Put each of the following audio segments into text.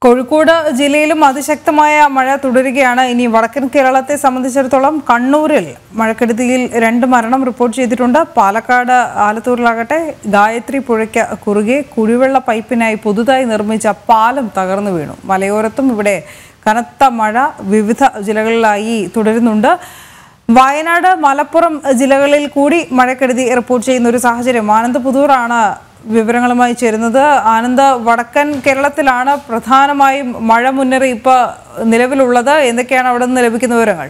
കോഴിക്കോട് ജില്ലയിലും അതിശക്തമായ മഴ തുടരുകയാണ് ഇനി വടക്കൻ കേരളത്തെ സംബന്ധിച്ചിടത്തോളം കണ്ണൂരിൽ മഴക്കെടുതിയിൽ രണ്ട് മരണം റിപ്പോർട്ട് ചെയ്തിട്ടുണ്ട് പാലക്കാട് ആലത്തൂരിലാകട്ടെ ഗായത്രി പുഴയ്ക്ക് കുറുകെ കുടിവെള്ള പൈപ്പിനായി പുതുതായി നിർമ്മിച്ച പാലം തകർന്നു വീണു മലയോരത്തും ഇവിടെ കനത്ത മഴ വിവിധ ജില്ലകളിലായി തുടരുന്നുണ്ട് വയനാട് മലപ്പുറം ജില്ലകളിൽ കൂടി മഴക്കെടുതി റിപ്പോർട്ട് ചെയ്യുന്ന ഒരു സാഹചര്യം ആനന്ദ് പുതൂറാണ് വിവരങ്ങളുമായി ചേരുന്നത് ആനന്ദ് വടക്കൻ കേരളത്തിലാണ് പ്രധാനമായും മഴ മുന്നറിയിപ്പ് നിലവിലുള്ളത് എന്തൊക്കെയാണ് അവിടെ നിന്ന് ലഭിക്കുന്ന വിവരങ്ങൾ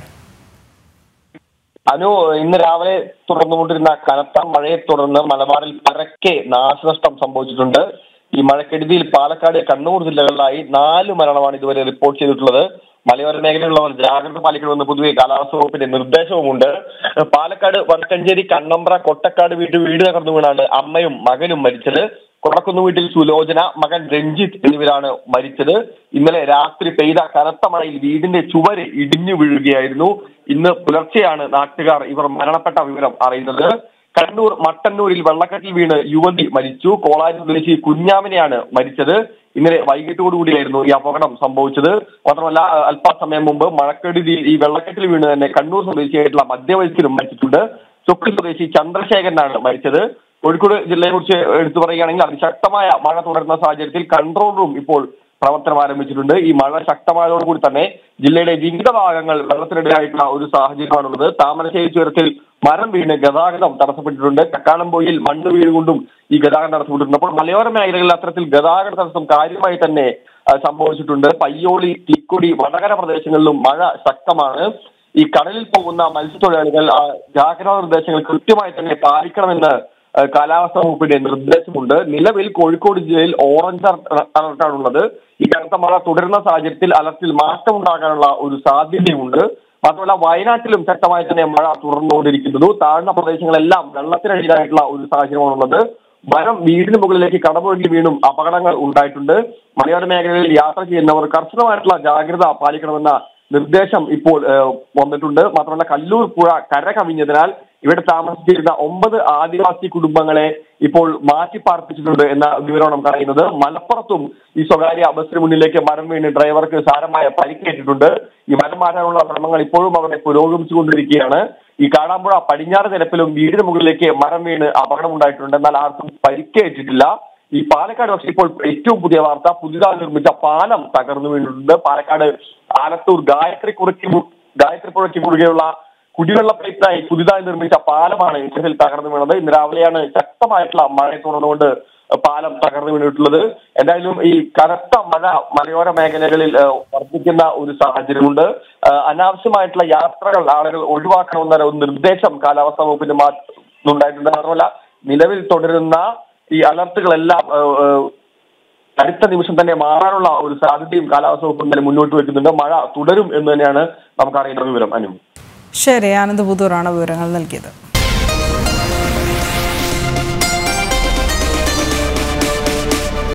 അനു ഇന്ന് രാവിലെ തുടർന്നുകൊണ്ടിരുന്ന കനത്ത മഴയെ തുടർന്ന് മലബാറിൽ പരക്കെ നാശനഷ്ടം സംഭവിച്ചിട്ടുണ്ട് ഈ മഴക്കെടുതിയിൽ പാലക്കാട് കണ്ണൂർ ജില്ലകളിലായി നാല് മരണമാണ് ഇതുവരെ റിപ്പോർട്ട് ചെയ്തിട്ടുള്ളത് മലയോര മേഖലയിലുള്ളവർ ജാഗ്രത പാലിക്കണമെന്ന് പൊതുവെ കാലാവസ്ഥ വകുപ്പിന്റെ നിർദ്ദേശവുമുണ്ട് പാലക്കാട് വടക്കഞ്ചേരി കണ്ണമ്പ്ര കൊട്ടക്കാട് വീട്ടിൽ വീട് തകർന്നു വീണാണ് അമ്മയും മകനും മരിച്ചത് കൊടക്കുന്ന് വീട്ടിൽ സുലോചന മകൻ രഞ്ജിത്ത് എന്നിവരാണ് മരിച്ചത് ഇന്നലെ രാത്രി പെയ്ത കനത്ത മഴയിൽ വീടിന്റെ ചുവര് ഇടിഞ്ഞു വീഴുകയായിരുന്നു ഇന്ന് പുലർച്ചെയാണ് നാട്ടുകാർ ഇവർ മരണപ്പെട്ട വിവരം അറിയുന്നത് കണ്ണൂർ മട്ടന്നൂരിൽ വെള്ളക്കെട്ടിൽ വീണ് യുവതി മരിച്ചു കോളാരി സ്വദേശി കുഞ്ഞാമിനെയാണ് മരിച്ചത് ഇന്നലെ വൈകിട്ടോടുകൂടിയായിരുന്നു ഈ അപകടം സംഭവിച്ചത് മാത്രമല്ല അഹ് അല്പസമയം മുമ്പ് മഴക്കെടുതിയിൽ ഈ വെള്ളക്കെട്ടിൽ വീണ് തന്നെ കണ്ണൂർ സ്വദേശിയായിട്ടുള്ള മധ്യവയസ്കനും മരിച്ചിട്ടുണ്ട് ചൊക്കി സ്വദേശി ചന്ദ്രശേഖരനാണ് മരിച്ചത് കോഴിക്കോട് ജില്ലയെ കുറിച്ച് എടുത്തു പറയുകയാണെങ്കിൽ അതിശക്തമായ മഴ തുടരുന്ന സാഹചര്യത്തിൽ കൺട്രോൾ റൂം ഇപ്പോൾ പ്രവർത്തനം ആരംഭിച്ചിട്ടുണ്ട് ഈ മഴ ശക്തമായതോടുകൂടി തന്നെ ജില്ലയുടെ വിവിധ ഭാഗങ്ങൾ വെള്ളത്തിനിടയായിട്ടുള്ള ഒരു സാഹചര്യമാണുള്ളത് താമരശ്ശേരി ചുരത്തിൽ മരം വീണ് ഗതാഗതം തടസ്സപ്പെട്ടിട്ടുണ്ട് കക്കാടംപോയിൽ മണ്ണ് വീഴുകൊണ്ടും ഈ ഗതാഗതം തടസ്സപ്പെട്ടിട്ടുണ്ട് അപ്പോൾ മലയോര മേഖലകളിൽ അത്തരത്തിൽ ഗതാഗത തടസ്സം കാര്യമായി തന്നെ ആ, സംഭവിച്ചിട്ടുണ്ട് പയ്യോളി തീക്കൊടി വടകര പ്രദേശങ്ങളിലും മഴ ശക്തമാണ് ഈ കടലിൽ പോകുന്ന മത്സ്യത്തൊഴിലാളികൾ ആ, ജാഗ്രതാ നിർദ്ദേശങ്ങൾ കൃത്യമായി തന്നെ പാലിക്കണമെന്ന് ആ, കാലാവസ്ഥാ വകുപ്പിന്റെ നിർദ്ദേശമുണ്ട് നിലവിൽ കോഴിക്കോട് ജില്ലയിൽ ഓറഞ്ച് അലർട്ടാണുള്ളത് ഈ കനത്ത മഴ തുടരുന്ന സാഹചര്യത്തിൽ അലർട്ടിൽ മാറ്റമുണ്ടാകാനുള്ള ഒരു സാധ്യതയുണ്ട് മാത്രമല്ല വയനാട്ടിലും ശക്തമായി തന്നെ മഴ തുടർന്നുകൊണ്ടിരിക്കുന്നു താഴ്ന്ന പ്രദേശങ്ങളെല്ലാം വെള്ളത്തിനടിയിലായിട്ടുള്ള ഒരു സാഹചര്യമാണുള്ളത് മരം വീടിന് മുകളിലേക്ക് കടപുഴകി വീണും അപകടങ്ങൾ ഉണ്ടായിട്ടുണ്ട് മലയോര മേഖലകളിൽ യാത്ര ചെയ്യുന്നവർ കർശനമായിട്ടുള്ള ജാഗ്രത പാലിക്കണമെന്ന നിർദ്ദേശം ഇപ്പോൾ ഏഹ്, വന്നിട്ടുണ്ട് മാത്രമല്ല കല്ലൂർ പുഴ കര കവിഞ്ഞതിനാൽ ഇവിടെ താമസിച്ചിരുന്ന ഒമ്പത് ആദിവാസി കുടുംബങ്ങളെ ഇപ്പോൾ മാറ്റി പാർപ്പിച്ചിട്ടുണ്ട് എന്ന വിവരമാണ് നമുക്ക് അറിയുന്നത് മലപ്പുറത്തും ഈ സ്വകാര്യ ബസ്സിന് മുന്നിലേക്ക് മരം വീണ് ഡ്രൈവർക്ക് സാരമായ പരിക്കേറ്റിട്ടുണ്ട് ഈ മരം മാറ്റാനുള്ള ശ്രമങ്ങൾ ഇപ്പോഴും അവിടെ പുരോഗമിച്ചുകൊണ്ടിരിക്കുകയാണ് ഈ കാടാമ്പുഴ പടിഞ്ഞാറ് നിരപ്പിലും വീടിന് മുകളിലേക്ക് മരം വീണ് അപകടമുണ്ടായിട്ടുണ്ട് എന്നാൽ ആർക്കും പരിക്കേറ്റിട്ടില്ല ഈ പാലക്കാട് പക്ഷേ ഇപ്പോൾ ഏറ്റവും പുതിയ വാർത്ത പുതിയതായി നിർമ്മിച്ച പാലം തകർന്നു വീണിട്ടുണ്ട് പാലക്കാട് ആലത്തൂർ ഗായത്രി കുറുക്കി ഗായത്രി പുഴയ്ക്ക് കുറുകെയുള്ള കുടിവെള്ള പൈപ്പിനായി പുതിയതായി നിർമ്മിച്ച പാലമാണ് ഇത്തരത്തിൽ തകർന്നു വീണത് ഇന്ന് രാവിലെയാണ് ശക്തമായിട്ടുള്ള മഴ തുടർന്നുകൊണ്ട് പാലം തകർന്നു വീണിട്ടുള്ളത് എന്തായാലും ഈ കനത്ത മഴ മലയോര മേഖലകളിൽ ഏഹ്, വർദ്ധിക്കുന്ന ഒരു സാഹചര്യമുണ്ട് ഏഹ്, അനാവശ്യമായിട്ടുള്ള യാത്രകൾ ആളുകൾ ഒഴിവാക്കണമെന്ന ഒരു നിർദ്ദേശം കാലാവസ്ഥാ വകുപ്പിന്റെ മാറ്റുന്നുണ്ടായിട്ടുണ്ട് മാത്രമല്ല നിലവിൽ തുടരുന്ന ഈ അലർട്ടുകളെല്ലാം ഏഹ്, ഏഹ്, അടുത്ത നിമിഷം തന്നെ മാറാനുള്ള ഒരു സാധ്യതയും കാലാവസ്ഥാ വകുപ്പ് തന്നെ മുന്നോട്ട് വെക്കുന്നുണ്ട് മഴ തുടരും എന്ന് തന്നെയാണ് നമുക്കറിയുന്ന വിവരം അനു ശരി ആനന്ദ് പുതൂറാണ് വിവരങ്ങൾ നൽകിയത്